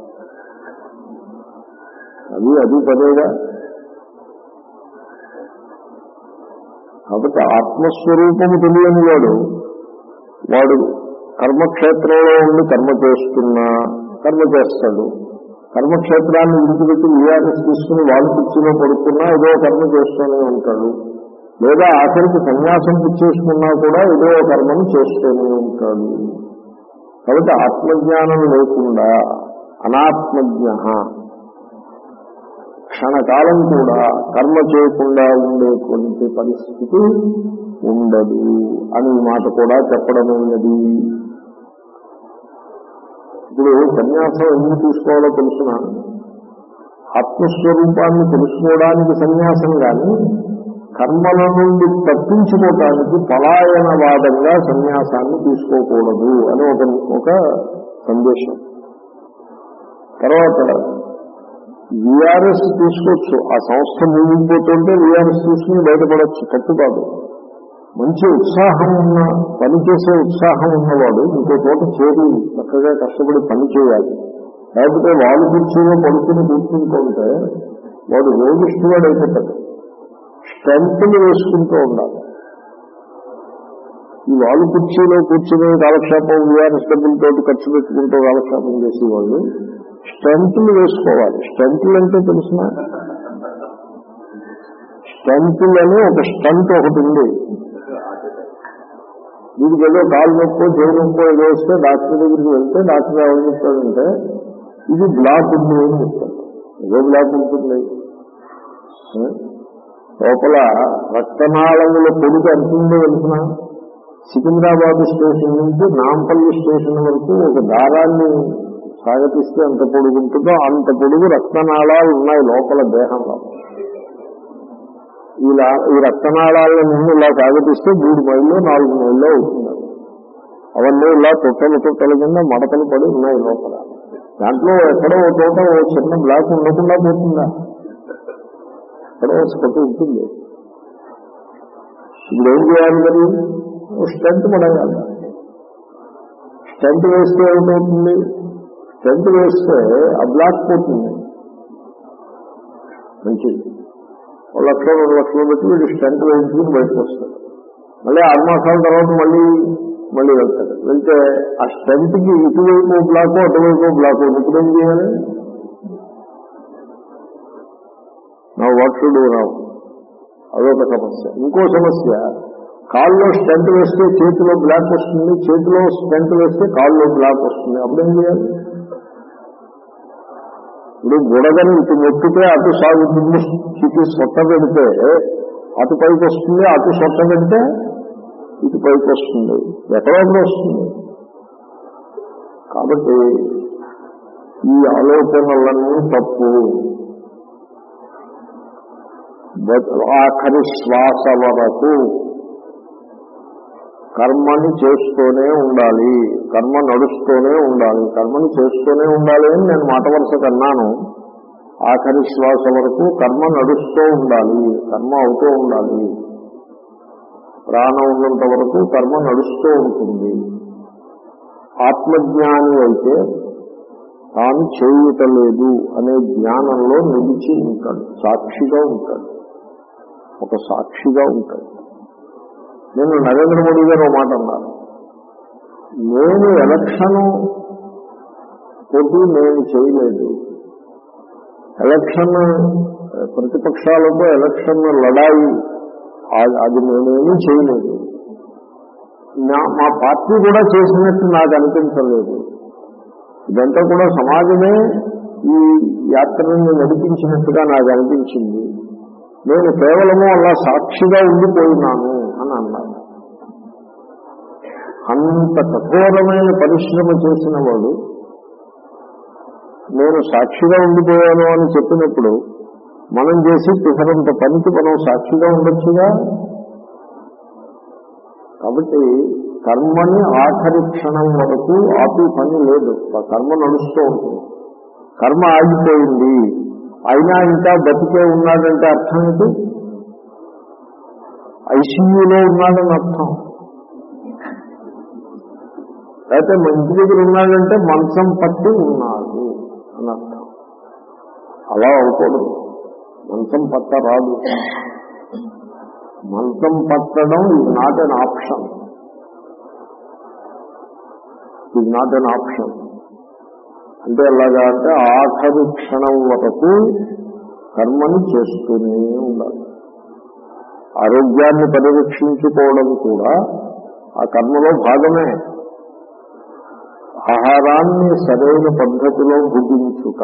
అది అది పనేగా కాబట్టి ఆత్మస్వరూపము తెలియని వాడు వాడు కర్మక్షేత్రంలో ఉండి కర్మ చేస్తున్నా కర్మ చేస్తాడు కర్మక్షేత్రాన్ని విడిచిపెట్టి విఆర్ఎస్ తీసుకుని వాళ్ళు కుర్చీలో పడుకున్నా ఏదో కర్మ చేస్తూనే ఉంటాడు లేదా ఆఖరికి సన్యాసం పుచ్చేసుకున్నా కూడా ఏదో కర్మను చేస్తూనే ఉంటాడు కాబట్టి ఆత్మజ్ఞానం లేకుండా అనాత్మజ్ఞ క్షణకాలం కూడా కర్మ చేయకుండా ఉండేటువంటి పరిస్థితి ఉండదు అని ఈ మాట కూడా చెప్పడమైనది ఇప్పుడు సన్యాసం ఎందుకు తీసుకోవాలో తెలుసిన ఆత్మస్వరూపాన్ని తెలుసుకోవడానికి సన్యాసం కానీ కర్మల నుండి తప్పించుకోవటానికి పలాయనవాదంగా సన్యాసాన్ని తీసుకోకూడదు అని ఒక ఒక సందేశం తర్వాత విఆర్ఎస్ తీసుకోవచ్చు ఆ సంస్థ ముగిపోతుంటే విఆర్ఎస్ తీసుకుని బయటపడవచ్చు తప్పు కాదు మంచి ఉత్సాహం ఉన్న పని చేసే ఉత్సాహం ఉన్నవాడు ఇంకో చోట చేరి చక్కగా కష్టపడి పని చేయాలి లేకపోతే వాళ్ళు కూర్చొని పడుకుని కూర్చుంటుంటే వాడు రోగిష్టివాడు అయిపోతాడు స్ట్రెంత్ని వేసుకుంటూ ఉండాలి ఈ వాళ్ళు కుర్చీలో కూర్చుని కాలక్షేపం విఆర్ఎస్ డబ్బులతో ఖర్చు పెట్టుకుంటూ కాలక్షేపం చేసేవాళ్ళు స్టెంట్లు వేసుకోవాలి స్టెంట్లు అంటే తెలిసిన స్టెంట్లు అని ఒక స్టంట్ ఒకటి ఉంది వీడికి ఏదో కాలు నొప్పో చేయి నొప్పో ఏదో వస్తే డాక్టర్ దగ్గరికి వెళ్తే డాక్టర్ ఏమని చెప్తాడంటే ఇది బ్లాక్ ఉంది అని చెప్తాడు ఏదో బ్లాక్ ఉంటుంది ఆ? లోపల రక్తనాళముల పొడుగు అంటుందో తెలిసిన సికింద్రాబాద్ స్టేషన్ నుంచి నాంపల్లి స్టేషన్ వరకు ఒక దారాన్ని సాగతిస్తే ఎంత పొడుగు ఉంటుందో అంత పొడుగు రక్తనాళాలు ఉన్నాయి లోపల దేహంలో ఇలా ఈ రక్తనాళాల నుండి ఇలా సాగతిస్తే మూడు మైళ్ళు నాలుగు మైళ్ళు అవుతుంది అవన్నీ ఇలా తొట్టలు తొట్టల కింద మడతలు పడి ఉన్నాయి లోపల దాంట్లో ఎక్కడో ఒక చోట ఓ చిన్న బ్లాక్ ఉండకుండా పోతుందా ఎక్కడో ఒక స్పట్ ఉంటుంది ఇప్పుడు ఏం చేయాలి మరి స్టెంట్ పడేయాలి స్టెంట్ వేస్తే ఏమవుతుంది స్టెంట్ వేస్తే ఆ బ్లాక్ పోతుంది మంచిది ఒక లక్ష రెండు లక్షలు పెట్టి వీడు స్టెంట్ వేయించుకుని బయటకు వస్తాడు మళ్ళీ ఆరు మాసాల తర్వాత మళ్ళీ మళ్ళీ వెళ్తాడు వెళ్తే ఆ స్టెంట్కి ఇటువైపు బ్లాక్ అటువైపు బ్లాక్ ఇప్పుడు ఏం చేయాలి నా వాట్ షుడ్ రావు అదొక సమస్య ఇంకో సమస్య కాల్లో స్టెంట్ వేస్తే చేతిలో బ్లాక్ వస్తుంది చేతిలో స్టెంట్ వేస్తే కాల్లో బ్లాక్ వస్తుంది అప్పుడు ఏం చేయాలి ఇప్పుడు బుడగని ఇటు నొక్కితే అటు సాగుతుంది ఇటు సొట్ట పెడితే అటు పైకి వస్తుంది అటు సొట్ట పెడితే ఇటు పైకి వస్తుంది ఎక్కడో వస్తుంది కాబట్టి ఈ ఆలోచనలన్నీ తప్పు ఆఖరి శ్వాస వరకు కర్మని చేస్తూనే ఉండాలి కర్మ నడుస్తూనే ఉండాలి కర్మని చేస్తూనే ఉండాలి అని నేను మాట వరుస కన్నాను ఆఖరి శ్వాస వరకు కర్మ నడుస్తూ ఉండాలి కర్మ అవుతూ ఉండాలి ప్రాణం ఉన్నంత వరకు కర్మ నడుస్తూ ఉంటుంది ఆత్మజ్ఞాని అయితే తాను చేయుటలేదు అనే జ్ఞానంలో నిలిచి ఉంటాడు సాక్షిగా ఉంటాడు ఒక సాక్షిగా ఉంటాడు నేను నరేంద్ర మోడీ గారు ఒక మాట అన్నారు నేను ఎలక్షన్ పోటీ నేను చేయలేదు ఎలక్షన్ ప్రతిపక్షాలతో ఎలక్షన్ లడాయి ఆ- అది నేనేమీ చేయలేదు నా మా పార్టీ కూడా చేసినట్టు నాకు అనిపించలేదు ఇదంతా కూడా సమాజమే ఈ యాత్రని నడిపించినట్టుగా నాకు అనిపించింది నేను కేవలము అలా సాక్షిగా ఉండిపోయినాను అని అన్నారు అంత కఠోరమైన పరిశ్రమ చేసిన వాడు నేను సాక్షిగా ఉండిపోయాను అని చెప్పినప్పుడు మనం చేసి పిసరంత పనికి మనం సాక్షిగా ఉండొచ్చుగా కాబట్టి కర్మని ఆఖరి క్షణం వరకు ఆపి పని లేదు ఆ కర్మ నడుస్తూ ఉంటుంది కర్మ ఆగిపోయింది అయినా ఇంకా బతికే ఉన్నాడంటే అర్థం ఏంటి ఐసీయూలో ఉన్నాడని అర్థం అయితే మన ఇంటి దగ్గర ఉన్నాడంటే మంచం పట్టి ఉన్నాడు అని అర్థం అలా అవకూడదు మంచం పట్ట రాదు మంచం పట్టడం ఇది నాట్ అన్ ఆప్షన్ ఇది నాట్ అన్ ఆప్షన్ అంటే ఎలాగా అంటే ఆఖరి క్షణం వరకు కర్మని చేస్తూనే ఉండాలి ఆరోగ్యాన్ని పరిరక్షించుకోవడం కూడా ఆ కర్మలో భాగమే ఆహారాన్ని సరైన పద్ధతిలో భుజించుట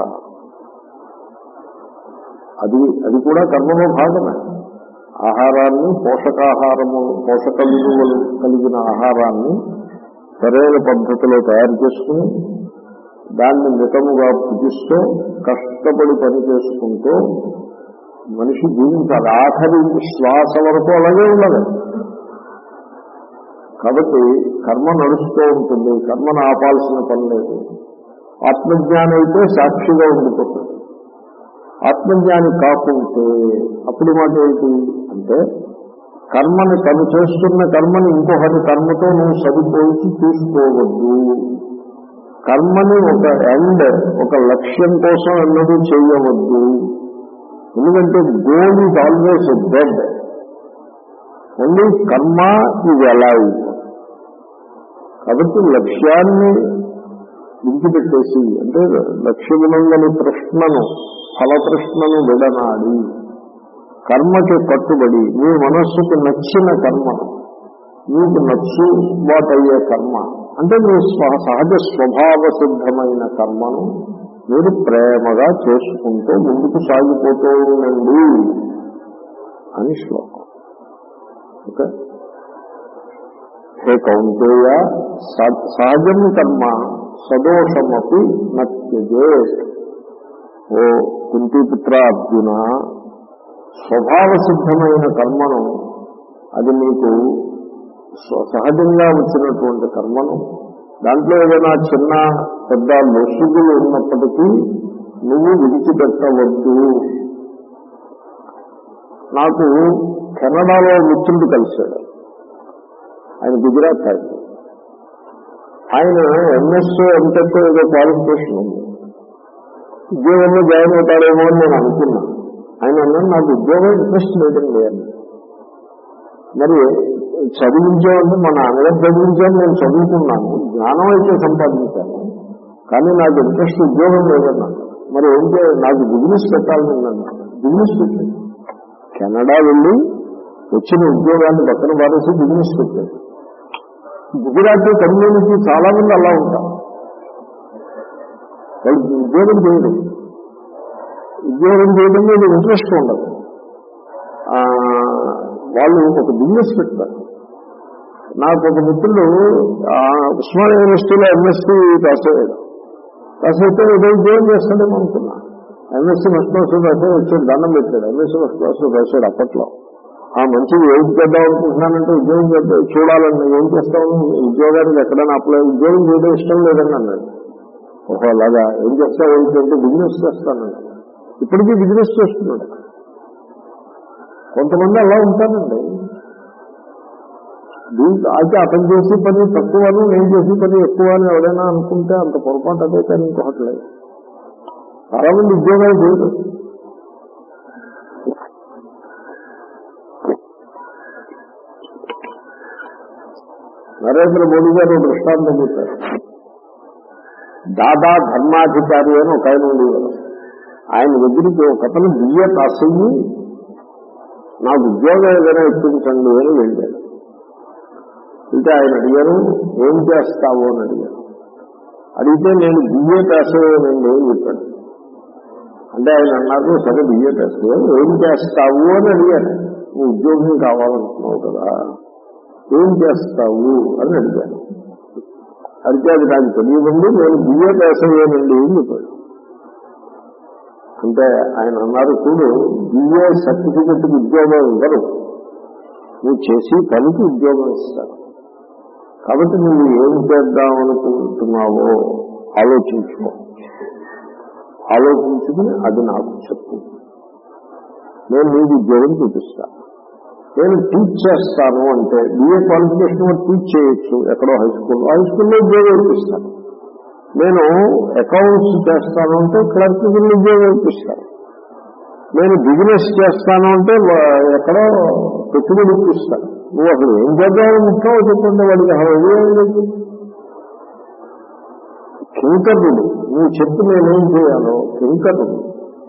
అది అది కూడా కర్మలో భాగమే ఆహారాన్ని పోషకాహారము పోషక విలువలు కలిగిన ఆహారాన్ని సరైన పద్ధతిలో తయారు చేసుకుని దాన్ని మితముగా భుజిస్తూ కష్టపడి పని చేసుకుంటూ మనిషి జీవించాలి ఆఖరి శ్వాస వరకు అలాగే ఉండదు కాబట్టి కర్మ నడుస్తూ ఉంటుంది కర్మను ఆపాల్సిన పని లేదు ఆత్మజ్ఞానం అయితే సాక్షిగా ఉండిపోతుంది ఆత్మజ్ఞాని కాకుంటే అప్పుడు మాట ఏంటి అంటే కర్మని తను చేస్తున్న కర్మని ఇంకొకటి కర్మతో నువ్వు సరిపోల్చి చూసుకోవద్దు కర్మని ఒక ఎండ్ ఒక లక్ష్యం కోసం ఎన్నడూ చేయవద్దు ఎందుకంటే goal is always dead only కర్మ ఇది ఎలా కాబట్టి లక్ష్యాన్ని విడిచిపెట్టేసి అంటే లక్ష్యమునందని ప్రశ్నను ఫల ప్రశ్నను విడనాడి కర్మకి కట్టుబడి నీ మనస్సుకు నచ్చిన కర్మను నీకు నచ్చుబాటయ్యే కర్మ అంటే నీ స్వ- సహజ స్వభావ సిద్ధమైన కర్మను మీరు ప్రేమగా చేసుకుంటూ ముందుకు సాగిపోతూ ఉండండి అని శ్లోకం ఓకే హే కౌంటేయ స- సహజం కర్మ సదోషమపి నత్యజే ఓ కుంతిపుత్ర అర్జున స్వభావ సిద్ధమైన కర్మను అది నీకు స్వ- సహజంగా వచ్చినటువంటి కర్మను దాంట్లో ఏదైనా చిన్న పెద్ద లొసుగులు ఉన్నప్పటికీ నువ్వు విడిచిపెట్టవద్దు నాకు కెనడాలో మిత్రుడు కలిశాడు ఆయన గుజరాత్ ఆయన ఆయన ఎంఎస్ ఎంటెక్ ఏదో క్వాలిఫికేషన్ ఉంది ఉద్యోగంలో జాయిన్ అవుతాడేమో అని నేను అనుకున్నాను ఆయన అన్నాడు నాకు ఉద్యోగం ఇంట్రెస్ట్ లేదండి అని మరి చదివించామంటే మా నాన్నగారు చదివించాను నేను చదువుకున్నాను జ్ఞానం అయితే సంపాదించాను కానీ నాకు ఇంట్రెస్ట్ ఉద్యోగం లేదన్నాను మరి ఏం చేయాలి నాకు బిజినెస్ పెట్టాలని ఉందన్నాను బిజినెస్ పెట్టాను కెనడా వెళ్ళి వచ్చిన ఉద్యోగాన్ని పక్కన పారేసి బిజినెస్ పెట్టాడు గుజరాత్ కమ్యూనిటీ చాలా మంది అలా ఉంటారు వాళ్ళు ఉద్యోగం చేయరు ఉద్యోగం చేయడం మీద ఇంట్రెస్ట్ ఉండదు ఆ, వాళ్ళు ఒక బిజినెస్ పెడతారు నాకు ఒక మిత్రుడు ఆ, ఉస్మానియా యూనివర్సిటీలో ఎంఎస్సీ పాస్ అయ్యాడు పాస్ అయితే ఏదో ఉద్యోగం చేస్తాడేమో అనుకున్నా ఎంఎస్సీ ఫస్ట్ క్లాస్ పాస్ అయ్యి వచ్చాడు దండం పెట్టాడు ఎంఎస్సీ ఫస్ట్ క్లాస్ పాస్ అయ్యాడు అప్పట్లో ఆ మంచిది ఏం చేద్దాం అనుకుంటున్నానంటే ఉద్యోగం చేద్దాం చూడాలని ఏం చేస్తాము ఉద్యోగానికి ఎక్కడైనా అప్లై ఉద్యోగం చేయడం ఇష్టం లేదని అన్నాడు ఓహో అలాగా ఏం చేస్తావు ఏంటంటే బిజినెస్ చేస్తానండి ఇప్పటికీ బిజినెస్ చేస్తున్నాడు కొంతమంది అలా ఉంటారండి దీంట్లో అయితే అతను చేసే పని తక్కువను నేను చేసే పని ఎక్కువ అని ఎవరైనా అనుకుంటే అంత పొరపాటు అదే కానీ ఇంకొకటి లేదు చాలా మంది ఉద్యోగాలు చేయరు నరేంద్ర మోడీ గారు ఒక దృష్టాంతం చెప్పారు దాదా ధర్మాధికారి అని ఒక ఆయన ఉండేవారు ఆయన దగ్గరికి ఒక అతను బియ్య పాస్ అయ్యి నాకు ఉద్యోగం ఏదైనా ఇప్పించండి అని వెళ్ళాడు అంటే ఆయన అడిగారు ఏం చేస్తావు అని అడిగారు అడిగితే నేను బిఏ పాస్ అయ్యానండి అని చెప్పాడు అంటే ఆయన అన్నారు సరే బిఏ పాస్ అయ్యావు ఏం చేస్తావు అని అడిగారు నువ్వు ఉద్యోగం కావాలనుకున్నావు కదా ఏం చేస్తావు అని అడిగాను అడిగితే అది నాకు తెలియదండి నేను బిఏ పాస్ అయ్యానండి అని చెప్పాడు అంటే ఆయన అన్నారు చూడు బిఏ సర్టిఫికెట్ ఉద్యోగం ఇవ్వరు నువ్వు చేసి పనికి ఉద్యోగం ఇస్తారు కాబట్టి నువ్వు ఏం చేద్దాం అనుకుంటున్నావో ఆలోచించుకో ఆలోచించుకుని అది నాకు చెప్పు నేను నీకు ఉద్యోగం చూపిస్తా నేను టీచ్ చేస్తాను అంటే బిఏ క్వాలిఫికేషన్ టీచ్ చేయొచ్చు ఎక్కడో హై స్కూల్ హై స్కూల్లో ఉద్యోగం ఇప్పిస్తాను నేను అకౌంట్స్ చేస్తాను అంటే క్లర్క్ కింద ఉద్యోగం ఇప్పిస్తాను నేను బిజినెస్ చేస్తాను అంటే వా- ఎక్కడో పెట్టుబడి ఇప్పిస్తాను నువ్వు అసలు ఏం చేద్దామనుకుంటావో చెప్పండి వాడికి అసలు ఐడియా లేదు కింకరుడు నువ్వు చెప్పి నేనేం చేయాలో కింకరుడు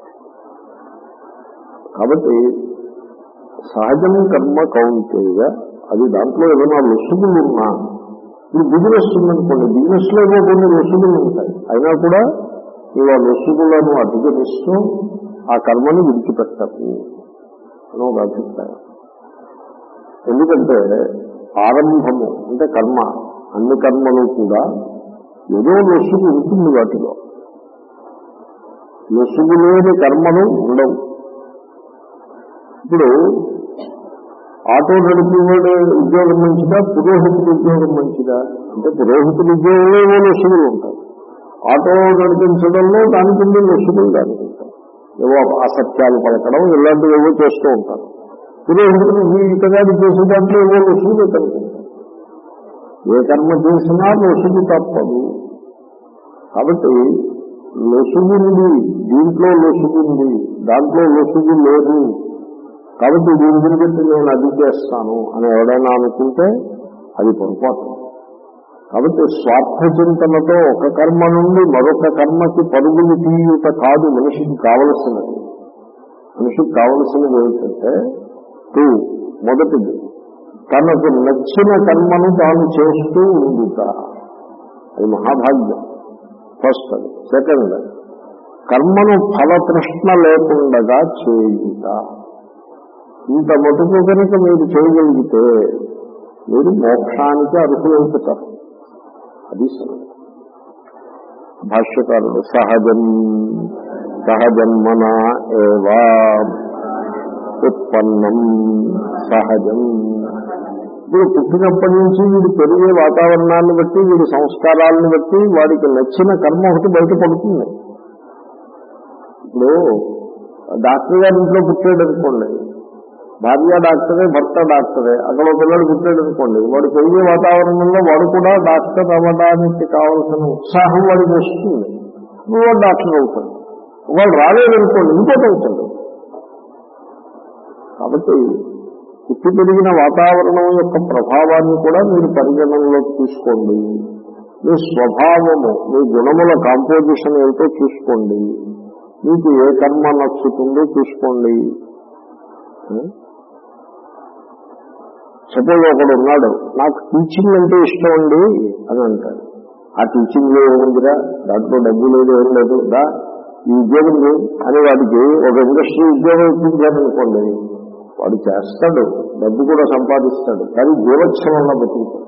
కాబట్టి సహజం కర్మ కౌంటేయ అది దాంట్లో ఏదైనా లొసుగులు ఉన్నా ఇప్పుడు బిజినెస్ ఉందనుకోండి బిజినెస్ లో ఏవో కొన్ని లొసుగులు ఉంటాయి అయినా కూడా నువ్వు ఆ లొసుగులను అధిగమిస్తూ ఆ కర్మని విడిచిపెట్టకు అని ఒక అభిప్రాయం ఎందుకంటే ఆరంభము అంటే కర్మ అన్ని కర్మలు కూడా ఏదో లొసుగు ఉంటుంది వాటిలో లొసుగు లేని కర్మలు ఉండవు ఇప్పుడు ఆటో నడిపేవాడు ఉద్యోగం మంచిదా పురోహితుడి ఉద్యోగం మంచిదా అంటే పురోహితుడి ఉద్యోగంలో ఏవో లొసుగులు ఉంటాయి ఆటో నడిపించడంలో దానికి ఉండే లొసుగులు దానికి ఉంటాయి ఏవో అసత్యాలు పలకడం ఇలాంటివి ఏవో చేస్తూ ఉంటారు పురోహితుడు ఇతగాడి చేసే దాంట్లో ఏవో లొసుగులు కనుకుంటాయి ఏ కర్మ చేసినా లొసుగు తప్పదు కాబట్టి లొసుగుంది దీంట్లో లొసుగుంది దాంట్లో లొసుగు లేదు కాబట్టి దీని గురించి నేను అది చేస్తాను అని ఎవడైనా అనుకుంటే అది పొరపాటు కాబట్టి స్వార్థ చింతనతో ఒక కర్మ నుండి మరొక కర్మకి పరుగులు తీయుట కాదు మనిషికి కావలసినది మనిషికి కావలసినది ఏమిటంటే టూ మొదటిది తనకు నచ్చిన కర్మను తాను చేస్తూ ఉండుట అది మహాభాగ్యం ఫస్ట్ అది సెకండ్ కర్మను ఫలతృష్ణ లేకుండగా చేయుట ఇంత మటుకు కనుక మీరు చేయగలిగితే మీరు మోక్షానికి అర్హులవుతారు అది సంగతి. భాష్యకారుడు సహజం సహజన్మన ఏవా ఉత్పన్నం సహజం ఇప్పుడు పుట్టినప్పటి నుంచి వీడు పెరిగే వాతావరణాన్ని బట్టి వీడి సంస్కారాలను బట్టి వాడికి నచ్చిన కర్మ ఒకటి బయటపడుతుంది ఇప్పుడు డాక్టర్ గారి ఇంట్లో పుట్టాడు అనుకోండి భార్య డాక్టరే భర్త డాక్టరే అక్కడ ఒక పిల్లడు పుట్టాడు అనుకోండి వాడు పెరిగే వాతావరణంలో వాడు కూడా డాక్టర్ అవ్వడానికి కావలసిన ఉత్సాహం వాడికి వస్తుంది అప్పుడు వాడు డాక్టర్ అవుతాడు వాడు రాలేదనుకోండి ఇంకోటి అవుతాడు కాబట్టి పుట్టి పెరిగిన వాతావరణం యొక్క ప్రభావాన్ని కూడా మీరు పరిగణనలోకి తీసుకోండి మీ స్వభావము మీ గుణముల కాంపోజిషన్ ఏమిటో చూసుకోండి మీకు ఏ కర్మ నచ్చుతుందో చూసుకోండి సపోజ్ ఒకడు ఉన్నాడు నాకు టీచింగ్ అంటే ఇష్టం అండి అని అంటాడు ఆ టీచింగ్ లో ఏముందిరా దాంట్లో డబ్బు లేదు ఏం లేదు దా ఈ ఉద్యోగం చేయి అని వాడికి ఒక ఇండస్ట్రీ ఉద్యోగం ఇప్పించారనుకోండి వాడు చేస్తాడు డబ్బు కూడా సంపాదిస్తాడు కానీ జీవోత్సవంలో బతుకుతాడు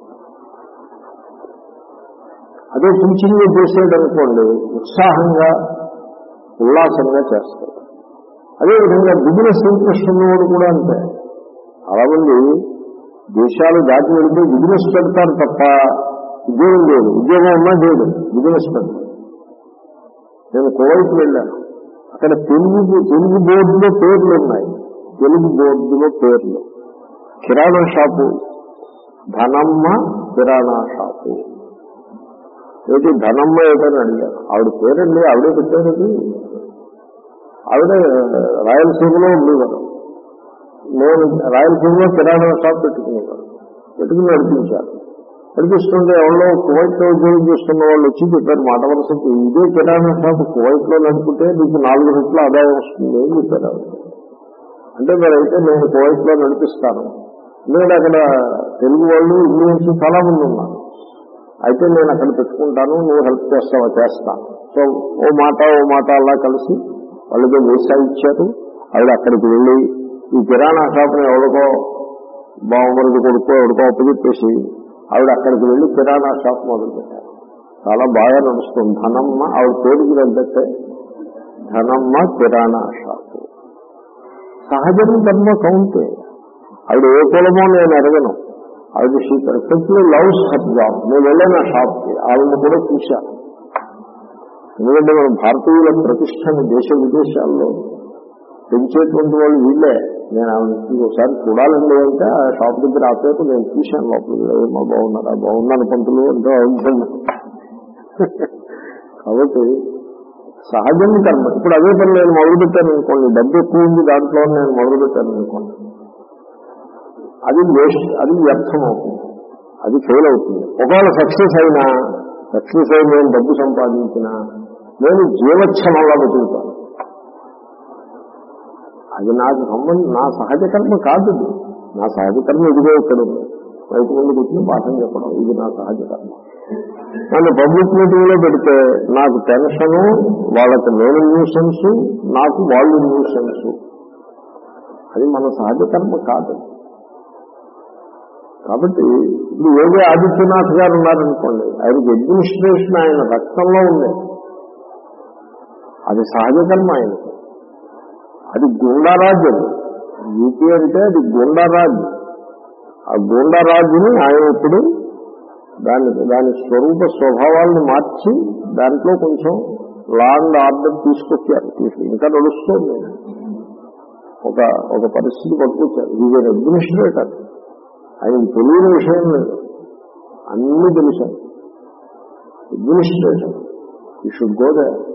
అదే టీచింగ్ చేసేది అనుకోండి ఉత్సాహంగా ఉల్లాసంగా చేస్తాడు అదేవిధంగా బిజినెస్ ఇంట్రెస్ట్ ఉన్నవాడు కూడా అంతే చాలా మంది దేశాలు దాటి వెళ్తే బిజినెస్ పెడతారు తప్ప ఉద్యోగం లేదు ఉద్యోగం ఉన్నా లేదు బిజినెస్ పెడతారు నేను కువైట్ వెళ్ళాను అక్కడ తెలుగు తెలుగు బోర్డులో పేర్లు ఉన్నాయి తెలుగు బోర్డులో పేర్లు కిరాణా షాపు ధనమ్మ కిరాణా షాపు ఏంటి ధనమ్మ ఏదని అడిగాను ఆవిడ పేరండి ఆవిడే పెట్టారది ఆవిడ రాయలసీమలో ఉండేవారు నేను రాయలసీమలో కిరాణా షాప్ పెట్టుకునేవారు పెట్టుకుని నడిపించాను నడిపిస్తుంటే ఎవరో కువైట్ లో ఉద్యోగం చేస్తున్న వాళ్ళు వచ్చి చెప్పారు మాట వరుసకి ఇదే కిరాణా షాప్ కువైట్ లో నడుపుతే నీకు నాలుగు రెట్ల ఆదాయం వస్తుంది అని చెప్పారు ఆవిడ. అంటే మరి అయితే నేను కువైట్ లో నడిపిస్తాను నేను అక్కడ తెలుగు వాళ్ళు ఇండియన్స్ చాలా మంది ఉన్నారు అయితే నేను అక్కడ పెట్టుకుంటాను నువ్వు హెల్ప్ చేస్తావా చేస్తా సో ఓ మాట ఓ మాట అలా కలిసి వాళ్ళకి వీసా ఇచ్చారు ఆవిడ అక్కడికి వెళ్ళి ఈ కిరాణా షాప్ని ఎవరికో బావమరిది కొడుకో ఎవరికో అప్పచెప్పేసి ఆవిడ అక్కడికి వెళ్ళి కిరాణా షాప్ మొదలుపెట్టారు చాలా బాగా నడుస్తుంది ధనమ్మ ఆవిడ పేరుకి తగ్గట్టే ధనమ్మ కిరాణా షాపు సహజం కర్మ కౌంటే ఆవిడ ఏ కులమో నేను ఎరగను ఆవిడ she perfectly loves her job నేను వెళ్ళాను ఆ షాప్కి ఆవిడని కూడా చూశాను ఎందుకంటే మన భారతీయుల ప్రతిష్టని దేశ విదేశాల్లో పెంచేటువంటి వాళ్ళు వీళ్ళే నేను ఆవిడకి ఒకసారి చూడాలండి అంటే ఆ షాప్ దగ్గర ఆపేపు నేను చూశాను లోపలికి ఏమో బాగున్నారా బాగున్నాను పంతులు అంటే అవుతుంది కాబట్టి సహజం కర్మ ఇప్పుడు అదే పని నేను మొదలుపెట్టాను అనుకోండి డబ్బు ఎక్కువ ఉంది దాంట్లో నేను మొదలుపెట్టాను అనుకోండి అది వేస్ట్ అది వ్యర్థం అవుతుంది అది ఫెయిల్ అవుతుంది ఒకవేళ సక్సెస్ అయినా సక్సెస్ అయి నేను డబ్బు సంపాదించినా నేను జీవక్షణంలో బతుకుతాను అది నాకు సంబంధం నా సహజ కర్మ కాదు ఇది. నా సహజ కర్మ ఇదిగో ఇక్కడ ఉంది బయట ముందు కూర్చుని పాఠం చెప్పడం ఇది నా సహజ కర్మ నన్ను పబ్లిక్ మీటింగ్ లో పెడితే నాకు టెన్షను వాళ్ళకి నేను న్యూసెన్స్ నాకు వాళ్ళు న్యూసెన్స్ అది మన సహజ కర్మ కాదు కాబట్టి ఇప్పుడు యోగి ఆదిత్యనాథ్ గారు ఉన్నారనుకోండి ఆయనకి అడ్మినిస్ట్రేషన్ ఆయన రక్తంలో ఉంది అది సహజ కర్మ ఆయనకి అది గుండారాజ్ అది యూపీ అంటే అది గుండారాజ్ ఆ గుండారాజుని ఆయన ఇప్పుడు దాని దాని స్వరూప స్వభావాలను మార్చి దాంట్లో కొంచెం లా అండ్ ఆర్డర్ తీసుకొచ్చారు తీసు- ఇంకా నడుస్తుంది ఒక ఒక పరిస్థితి పట్టుకొచ్చారు ఈజ్ అన్ అడ్మినిస్ట్రేటర్ ఆయనకి తెలియని విషయం లేదు అన్ని తెలిసాయి అడ్మినిస్ట్రేషన్ ఈ షుడ్ గో దే